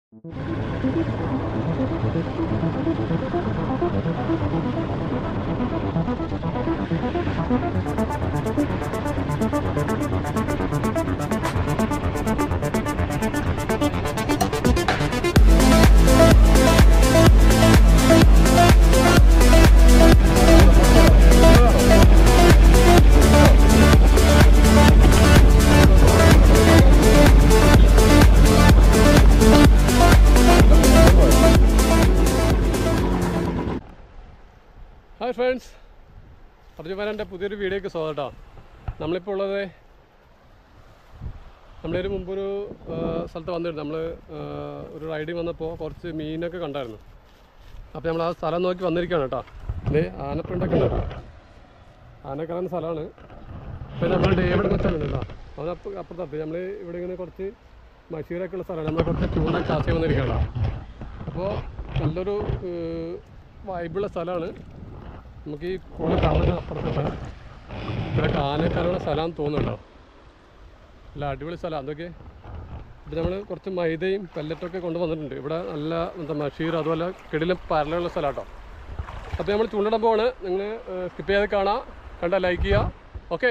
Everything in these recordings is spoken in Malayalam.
ഹായ് ഫ്രണ്ട്സ് അർജുമാരൻ്റെ പുതിയൊരു വീഡിയോയ്ക്ക് സ്വാഗതം കേട്ടോ നമ്മളിപ്പോൾ ഉള്ളത് നമ്മളൊരു മുമ്പൊരു ആ, സ്ഥലത്ത് വന്നിരുന്നു നമ്മൾ ഒരു റൈഡിങ് വന്നപ്പോൾ കുറച്ച് മീനൊക്കെ കണ്ടായിരുന്നു അപ്പോൾ നമ്മൾ ആ സ്ഥലം നോക്കി വന്നിരിക്കുകയാണ് കേട്ടോ ഇത് ആനപ്പിണ്ടൊക്കെ ഉണ്ട് ആന കയറുന്ന സ്ഥലമാണ് പിന്നെ നമ്മൾ ഡേവിഡ് മച്ചാനുണ്ട് കേട്ടോ അവൻ അപ്പ അപ്പുറത്തപ്പ് നമ്മൾ ഇവിടെ ഇങ്ങനെ കുറച്ച് മഷീറൊക്കെ ഉള്ള സ്ഥലമാണ് നമ്മൾ കുറച്ച് ചൂണ്ട കാശി വന്നിരിക്കുകയാണ് അപ്പോൾ നല്ലൊരു വൈബുള്ള സ്ഥലമാണ് നമുക്ക് ഈ കുള കാണുന്ന അപ്പുറത്തെ ഇവിടെ ആനക്കാനുള്ള സ്ഥലമാണെന്ന് തോന്നുന്നുണ്ടോ നല്ല അടിപൊളി സ്ഥലം അതൊക്കെ ഇത് നമ്മൾ കുറച്ച് മൈദയും പെല്ലറ്റൊക്കെ കൊണ്ടുവന്നിട്ടുണ്ട് ഇവിടെ നല്ല എന്താ മഷീർ അതുപോലെ കിടിലും പരലുള്ള സ്ഥലം കേട്ടോ അപ്പോൾ നമ്മൾ ചൂണ്ടിടാൻ പോവാണ് നിങ്ങൾ സ്കിപ്പ് ചെയ്ത് കാണാം കണ്ടാൽ ലൈക്ക് ചെയ്യുക ഓക്കെ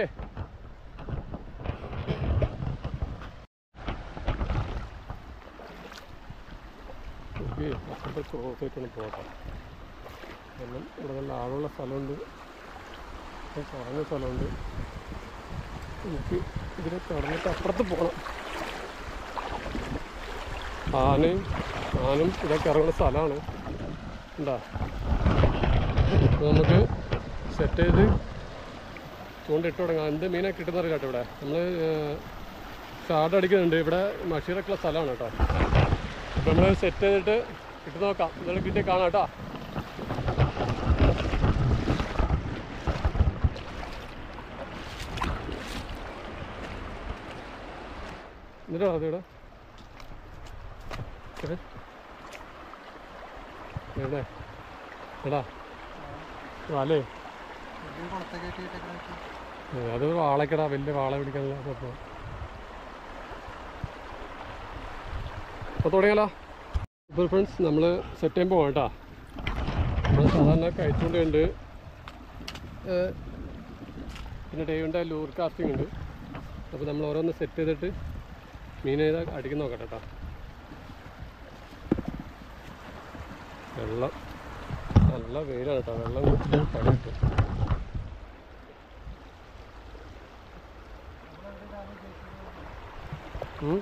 ഓക്കെ അപ്പുറത്തെ ക്രോസായിട്ടാണ് പോകട്ടെ കാരണം ഇവിടെ നല്ല ആഴമുള്ള സ്ഥലമുണ്ട് ഇവിടെ കുറഞ്ഞ സ്ഥലമുണ്ട് എനിക്ക് ഇതിനെ കടന്നിട്ട് അപ്പുറത്ത് പോകണം ആനയും ആനും ഇതൊക്കെ ഇറങ്ങുന്ന സ്ഥലമാണ് എന്താ അപ്പോൾ നമുക്ക് സെറ്റ് ചെയ്ത് ചൂണ്ടിട്ട് തുടങ്ങാം എന്ത് മീനെ കിട്ടുന്നറിയില്ല കേട്ടോ ഇവിടെ നമ്മൾ ചാട് അടിക്കുന്നുണ്ട് ഇവിടെ മഷീറൊക്കെയുള്ള സ്ഥലമാണ് കേട്ടോ അപ്പോൾ നമ്മൾ സെറ്റ് ചെയ്തിട്ട് ഇട്ട് നോക്കാം ഇതെല്ലാം കിട്ടി കാണാം കേട്ടോ എന്നിട്ടോ അത് ഇവിടെ ഏ? എവിടെ എടാ വാലേ ഏ, അത് വാളക്കടാ വലിയ വാള പിടിക്കാനുള്ള അപ്പോൾ അപ്പോൾ തുടങ്ങിയാലോ ഇപ്പോൾ ഫ്രണ്ട്സ് നമ്മൾ സെറ്റ് ചെയ്യുമ്പോൾ പോകാം കേട്ടോ നമ്മൾ സാധാരണ കഴിച്ചുകൊണ്ടുണ്ട് പിന്നെ ഡേവിൻ്റെ ലൂർ കാസ്റ്റിംഗ് ഉണ്ട് അപ്പോൾ നമ്മൾ ഓരോന്ന് സെറ്റ് ചെയ്തിട്ട് മീൻ ചെയ്താൽ അടിക്കുന്ന നോക്കട്ടെ കേട്ടോ വെള്ളം നല്ല വെയിലാണ് കേട്ടോ വെള്ളം കുടിച്ചിട്ട് പണി കിട്ടും ഉം.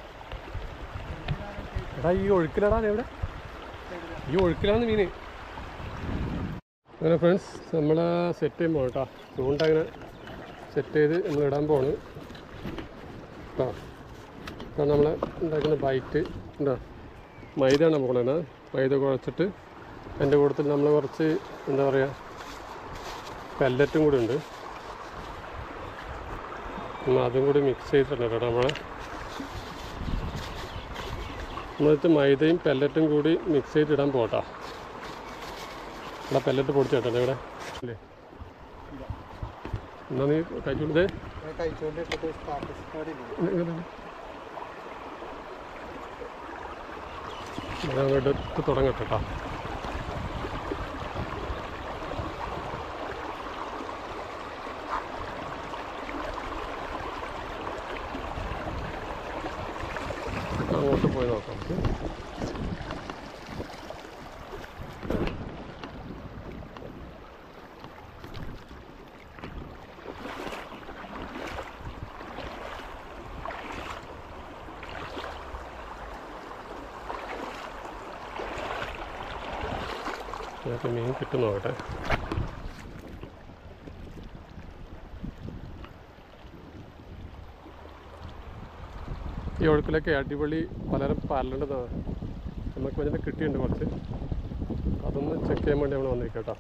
എടാ ഈ ഒഴുക്കിലടാ എവിടെ ഈ ഒഴുക്കിലാണ് മീന് അങ്ങനെ ഫ്രണ്ട്സ് നമ്മൾ സെറ്റ് ചെയ്യുമ്പോൾ കേട്ടോ ചൂണ്ട അങ്ങനെ സെറ്റ് ചെയ്ത് നമ്മൾ ഇടാൻ പോണ് കേട്ടോ ഇപ്പം നമ്മൾ ഉണ്ടാക്കുന്ന ബൈറ്റ് എന്താ മൈദയാണ് പോകണത് മൈദ കുഴച്ചിട്ട് അതിൻ്റെ കൂട്ടത്തിൽ നമ്മൾ കുറച്ച് എന്താ പറയുക പെല്ലറ്റും കൂടി ഉണ്ട് നമ്മൾ അതും കൂടി മിക്സ് ചെയ്തിട്ടുണ്ട് കേട്ടോ നമ്മളെ നമ്മളിത് മൈദയും പെല്ലറ്റും കൂടി മിക്സ് ചെയ്തിടാൻ പോട്ടാ ഇവിടെ പെല്ലറ്റ് പൊടിച്ചു കേട്ടോ ഇവിടെ അല്ലേ എന്നാ നീ കഴിച്ചുകൊണ്ടേ എടുത്ത് തുടങ്ങട്ടെ കേട്ടോ അങ്ങോട്ട് പോയി നോക്കാം നമുക്ക്. ഇതിനകത്ത് മീൻ കിട്ടും നോക്കട്ടെ ഈ ഒഴുക്കിലൊക്കെ അടിപൊളി പലരും പാരലുണ്ടെന്നാണ് നമുക്ക് ഇതിൻ്റെ കിട്ടിയിട്ടുണ്ട് കുറച്ച് അതൊന്ന് ചെക്ക് ചെയ്യാൻ വേണ്ടി നമ്മൾ വന്നിരിക്കാം കേട്ടോ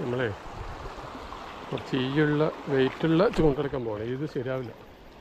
നമ്മളെ കുറച്ച് ഈയുള്ള വെയിറ്റുള്ള ചൂണ്ടെടുക്കാൻ പോകണം ഇത് ശരിയാവില്ല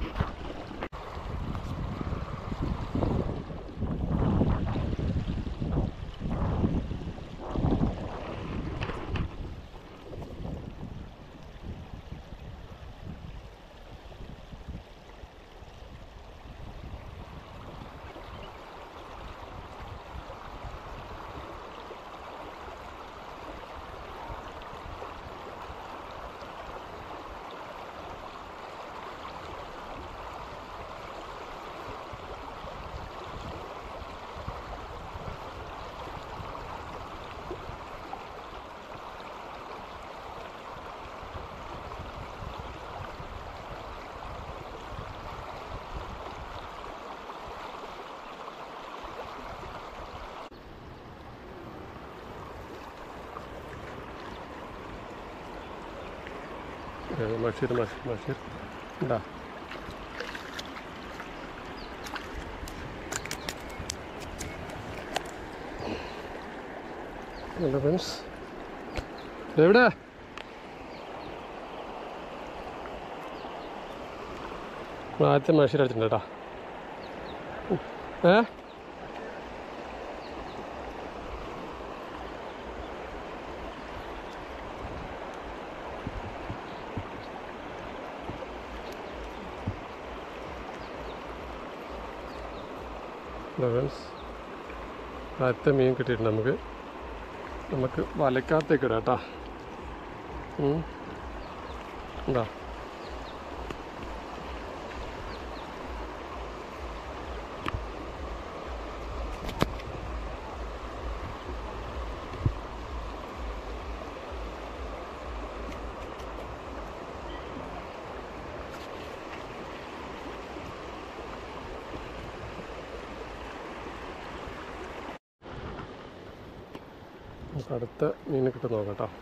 മഷീർ മഷീർ മഷീർ ഉണ്ടാ ഹലോ ഫ്രണ്ട്സ് എവിടെ ആദ്യത്തെ മഷീർ അടിച്ചിട്ടുണ്ട് കേട്ടോ ഏ ഫ്രണ്ട്സ് ആദ്യത്തെ മീൻ കിട്ടിയിട്ടുണ്ട് നമുക്ക് നമുക്ക് വലക്കാത്തേക്ക് ഇടാം കേട്ടോ എന്താ നമുക്ക് അടുത്ത മീൻ കിട്ടും നോക്കാം കേട്ടോ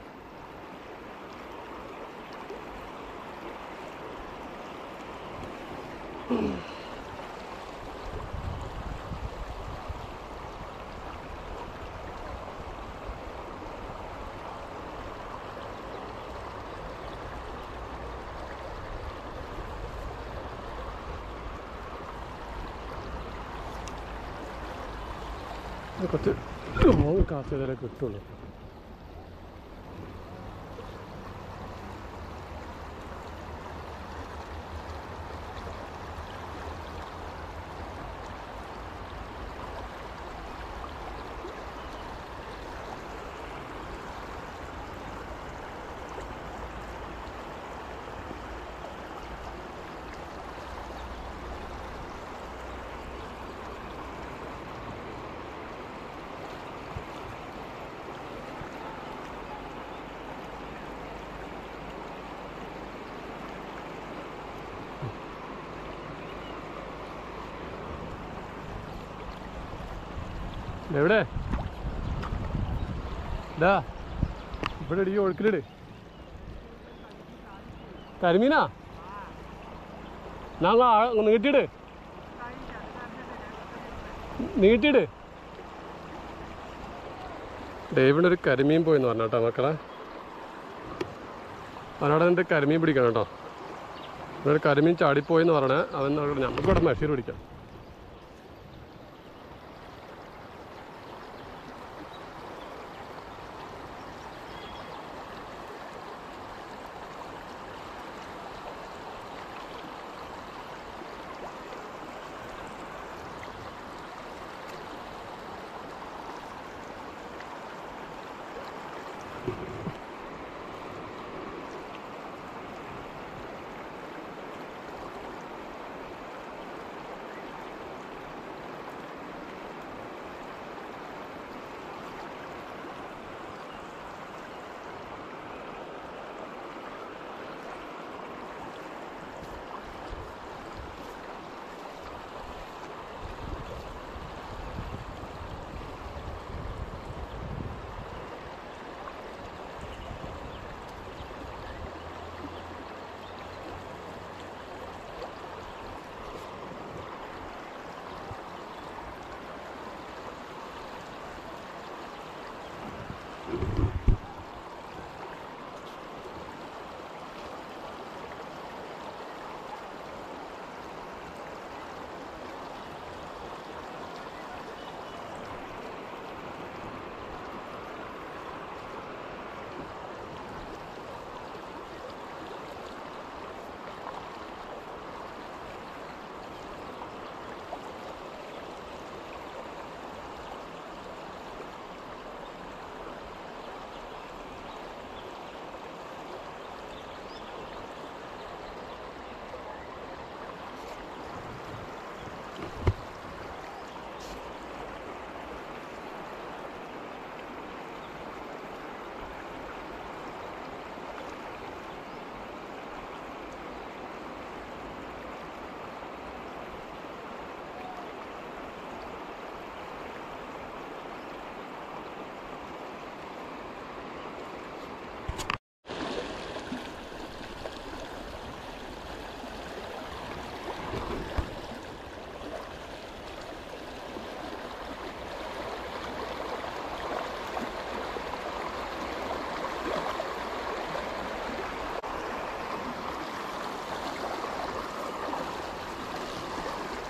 ഇത് കുറച്ച് ലോങ് കാസ്റ്റ് ചെയ്താലേ കിട്ടുള്ളൂ എവിടെ ഡാ ഇവിടെ ഇടി ഒഴുക്കിലിട് കരിമീനാ നാങ്ങ നീട്ടിയിട് നീട്ടിയിട് ഡേവിഡ് ഒരു കരിമീൻ പോയെന്ന് പറഞ്ഞു കേട്ടോ മക്കളെ അവനവിടെ നിന്നിട്ട് കരിമീൻ പിടിക്കണം കേട്ടോ ഇവിടെ ഒരു കരിമീൻ ചാടിപ്പോയെന്ന് പറഞ്ഞേ അവൻ നമുക്കിവിടെ മെഷീർ പിടിക്കാം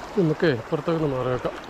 നമുക്ക് പുറത്തേക്ക് ഒന്ന് മാറി വെക്കാം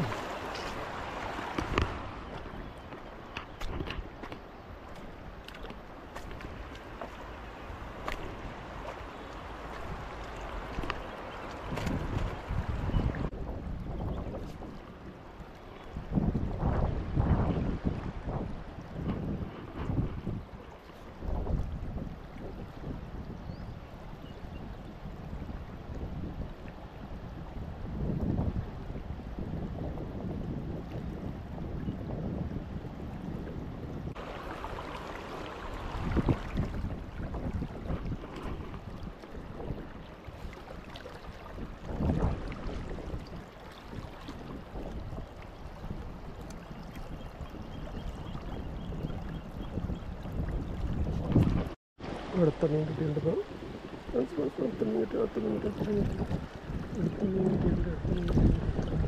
അടുത്ത മീൻ കിട്ടിയിട്ടുണ്ട് ഇപ്പോൾ അടുത്ത മീൻ കിട്ടി അടുത്ത മീൻ കിട്ടി അടുത്ത മീൻ കിട്ടി അടുത്ത മീൻ കിട്ടിയിട്ടുണ്ട് അടുത്ത മീൻ കിട്ടിയിട്ടുണ്ട്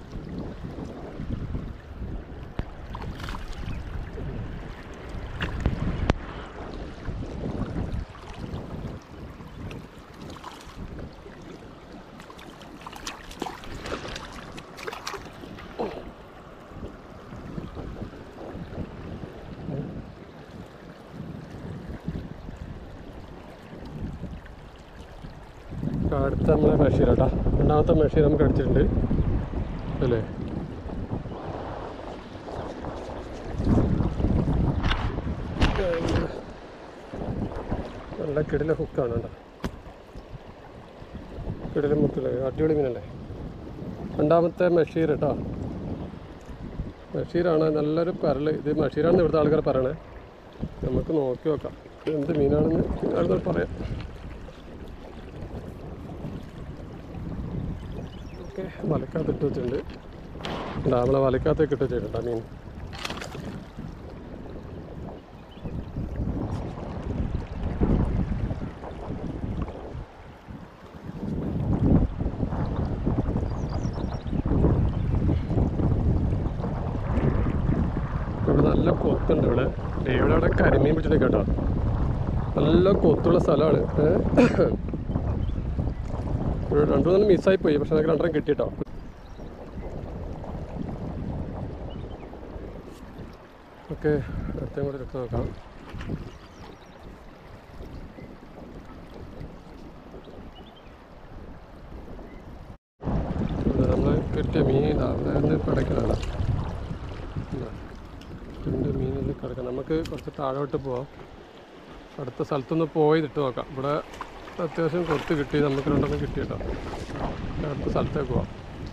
അടുത്ത നമ്മളെ മെഷീൻ കേട്ടോ രണ്ടാമത്തെ മെഷീൻ നമുക്ക് അടിച്ചിട്ടുണ്ട് അല്ലേ നല്ല കിടില ഹുക്കാണ് കേട്ടോ കിടില മുത്തില് അടിപൊളി മീനല്ലേ രണ്ടാമത്തെ മെഷീർ കേട്ടോ മെഷീറാണ് നല്ലൊരു പരല് ഇത് മെഷീറാണെന്ന് ഇവിടുത്തെ ആൾക്കാർ പറയണേ നമുക്ക് നോക്കി നോക്കാം ഇത് എന്ത് മീനാണെന്ന് അടുത്ത് പറയാം ഓക്കെ വലക്കകത്ത് ഇട്ട് വെച്ചിട്ടുണ്ട് ഉണ്ട്, നമ്മളെ വലക്കകത്തേക്ക് ഇട്ട് വെച്ചിട്ടുണ്ട് മീൻ ഇവിടെ നല്ല കൊത്തുണ്ട് ഇവിടെ ദേ ഇവിടെ ഇവിടെ കരിമീൻ പിടിച്ചിട്ട് കേട്ടോ നല്ല കൊത്തുള്ള സ്ഥലമാണ് ഒരു രണ്ടു മൂന്ന് മിസ്സായി പോയി പക്ഷെ എനിക്ക് രണ്ടെണ്ണം കിട്ടിട്ടോ ഓക്കെ അടുത്തേം കൂടെ എടുത്ത് നോക്കാം നമ്മൾ കിട്ടിയ മീൻ ഇതാ അവിടെ നിന്ന് കിടക്കുന്നതാണ് രണ്ട് മീനിൽ കിടക്കാം നമുക്ക് കുറച്ച് താഴോട്ട് പോവാം അടുത്ത സ്ഥലത്തൊന്ന് പോയി ഇട്ട് നോക്കാം ഇവിടെ അത്യാവശ്യം കൊത്ത് കിട്ടി നമുക്ക് രണ്ടെണ്ണം കിട്ടി കേട്ടോ അടുത്ത സ്ഥലത്തേക്ക് പോവാം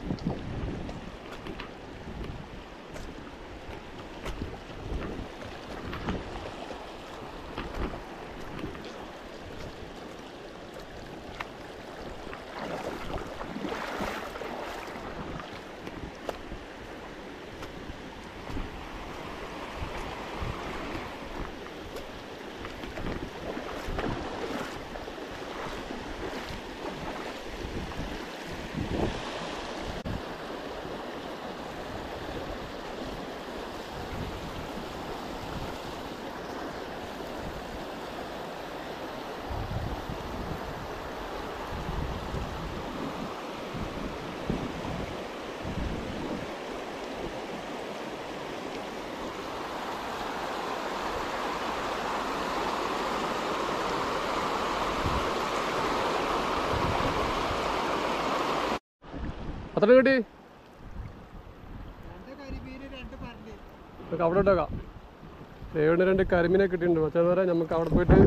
അത്ര കിട്ടി രണ്ട് കരിമീന് രണ്ട് പരല് നമുക്ക് അവിടെ ഇട്ടേക്കാം ദേവിന് രണ്ട് കരിമീനെ കിട്ടിയിട്ടുണ്ട് പക്ഷേ വരെ നമുക്ക് അവിടെ പോയിട്ട്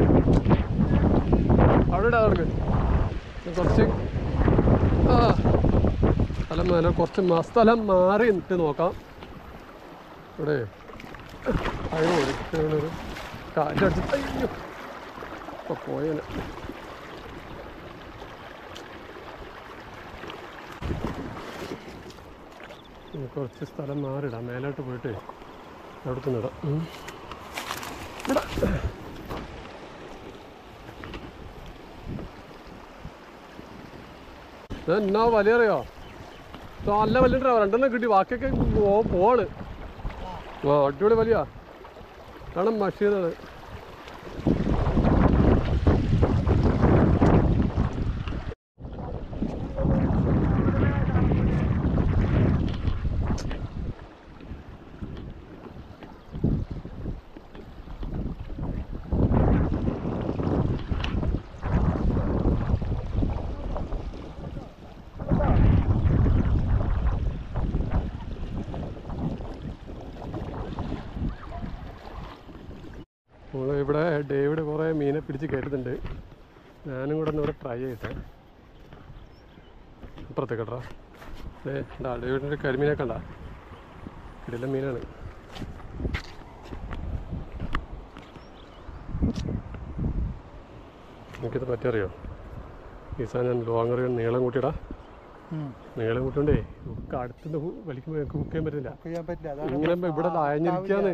അവിടെ ഇടാം അവർക്ക് കുറച്ച് ആ സ്ഥലം മേലെ കുറച്ച് മ- സ്ഥലം മാറി നിന്നിട്ട് നോക്കാം ഇവിടെ അയ്യോ ഒരു കാറ്റടിച്ച് അയ്യോ ഇപ്പൊ പോയേനെ ഇനി കുറച്ച് സ്ഥലം മാറിടാം മേലോട്ട് പോയിട്ട് അവിടുത്തെ നിടാം ഉം. ഇടാ. ഇത് എന്നാ വലിയ അറിയോ നല്ല വലിയ രണ്ടെണ്ണം കിട്ടി ബാക്കിയൊക്കെ പോ- പോവാണ് ആ അടിപൊളി വലിയ കാരണം മഷീനാണ് ഇവിടെ ഡേവിഡ് കുറേ മീനെ പിടിച്ച് കയറ്റുന്നുണ്ട് ഞാനും കൂടെ ഒന്ന് ഇവിടെ ട്രൈ ചെയ്യട്ടെ അപ്പുറത്തേക്ക് കേട്ടോ ഏ ഉണ്ടാ ഡേവിഡിൻ്റെ കരിമീനെ കണ്ട കിടില മീനാണ് എനിക്കിത് പറ്റിയറിയോ ഈ സാധനം ഞാൻ ലോങ്ങർ നീളം കൂട്ടിയിടാ നീളം കൂട്ടിയോണ്ടേ ഹുക്ക് അടുത്തുനിന്ന് ഹു- വലിക്കുമ്പോൾ എനിക്ക് ഹുക്ക് ചെയ്യാൻ പറ്റില്ല ചെയ്യാൻ പറ്റില്ല അതാണ് ഇങ്ങനെ ഇവിടെ അയഞ്ഞിരിക്കാന്ന്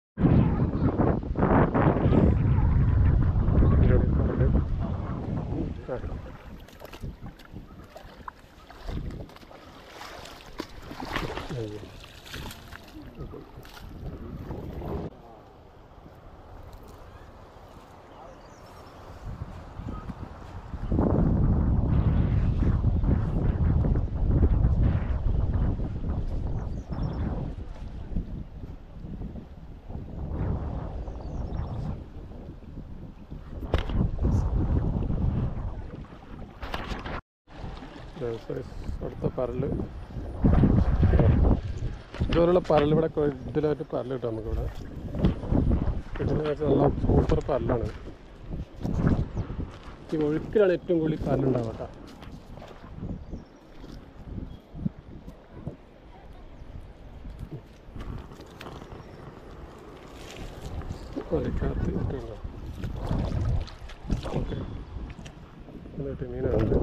അടുത്ത പരല് ഇതുപോലുള്ള പരൽ ഇവിടെ കൊ- ഇതിലായിട്ട് പരൽ കിട്ടും നമുക്കിവിടെ കിട്ടുന്ന വെച്ചാൽ നല്ല സൂപ്പർ പരലാണ് ഈ ഒഴുക്കിലാണ് ഏറ്റവും കൂടുതൽ പരലുണ്ടാവുക കേട്ടോ ഒലിക്കകത്ത് ഇട്ടുണ്ടോ ഓക്കെ എന്നിട്ട് മീനുണ്ട്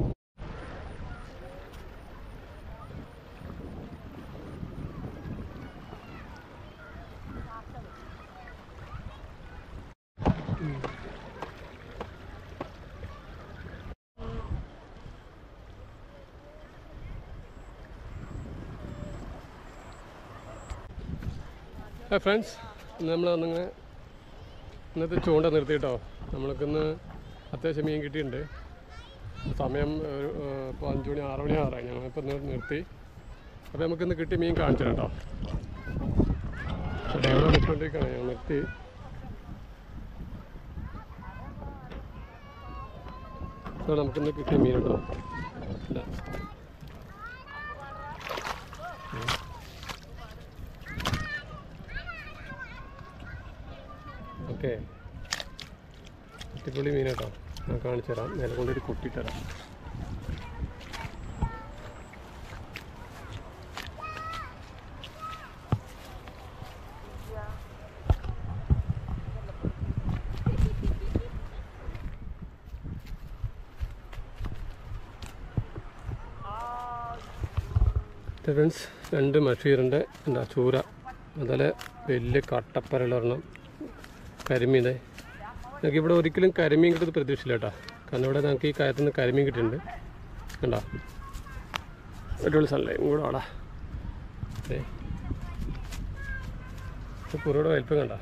ഫ്രണ്ട്സ് നമ്മൾ അന്നിങ്ങനെ ഇന്നത്തെ ചൂണ്ട നിർത്തിയിട്ടോ നമ്മൾക്കിന്ന് അത്യാവശ്യം മീൻ കിട്ടിയിട്ടുണ്ട് സമയം ഒരു ഇപ്പോൾ അഞ്ച് മണി ആറ് മണി ആറായി ഞങ്ങളിപ്പോൾ ഇന്ന് നിർത്തി അപ്പോൾ നമുക്കിന്ന് കിട്ടിയ മീൻ കാണിച്ചു തരാം കേട്ടോ ഡ്രൈവർ വിളിച്ചുകൊണ്ടിരിക്കുകയാണ് ഞങ്ങൾ നിർത്തി അപ്പോൾ നമുക്കിന്ന് കിട്ടിയ മീൻ കേട്ടോ ഇതാ. ഓക്കെ അടിപൊളി മീൻ കേട്ടോ ഞാൻ കാണിച്ചു തരാം നേരെ കൊണ്ടൊരു കുട്ടിയിട്ട് തരാം ഫ്രണ്ട്സ് രണ്ട് മഷീറിൻ്റെ എന്താ ചൂര അതുപോലെ വലിയ കട്ടപ്പരലൊരെണ്ണം കരിമീനെ ഞങ്ങൾക്ക് ഇവിടെ ഒരിക്കലും കരിമീൻ കിട്ടുന്നത് പ്രതീക്ഷിച്ചില്ല കേട്ടോ കാരണം ഇവിടെ ഞങ്ങൾക്ക് ഈ കയത്തിൽ നിന്ന് കരിമീൻ കിട്ടിയിട്ടുണ്ട് കണ്ടോ അടിപൊളി സൺലൈം കൂടെ ആടാ അതെ പുറയുടെ വലിപ്പം കണ്ട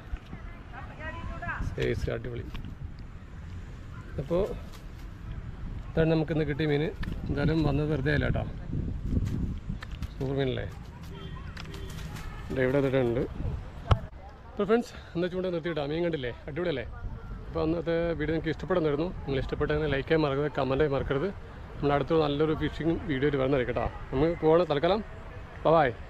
സൈസ് അടിപൊളി അപ്പോൾ ഇതാണ് നമുക്കിന്ന് കിട്ടിയ മീൻ എന്തായാലും വന്നത് വെറുതെ അല്ല കേട്ടോ സൂപ്പർ മീനല്ലേ ഇവിടെ ഇവിടെ ഉണ്ട് അപ്പോൾ ഫ്രണ്ട്സ് എന്താ ചൂണ്ട നിർത്തിയിട്ടാ മീൻ കണ്ടില്ലേ അടിപൊളിയല്ലേ അപ്പോൾ അന്നത്തെ വീഡിയോ നിങ്ങൾക്ക് ഇഷ്ടപ്പെടുന്നായിരുന്നു നിങ്ങൾ ഇഷ്ടപ്പെട്ടെങ്കിൽ ലൈക്ക് ചെയ്യാൻ മറക്കരുത് കമൻറ്റായി മറക്കരുത് നമ്മൾ അടുത്തൊരു നല്ലൊരു ഫിഷിംഗ് വീഡിയോയിൽ വരുന്നതായിരിക്കും കേട്ടോ നമുക്ക് പോകണം തൽക്കാലം ബൈ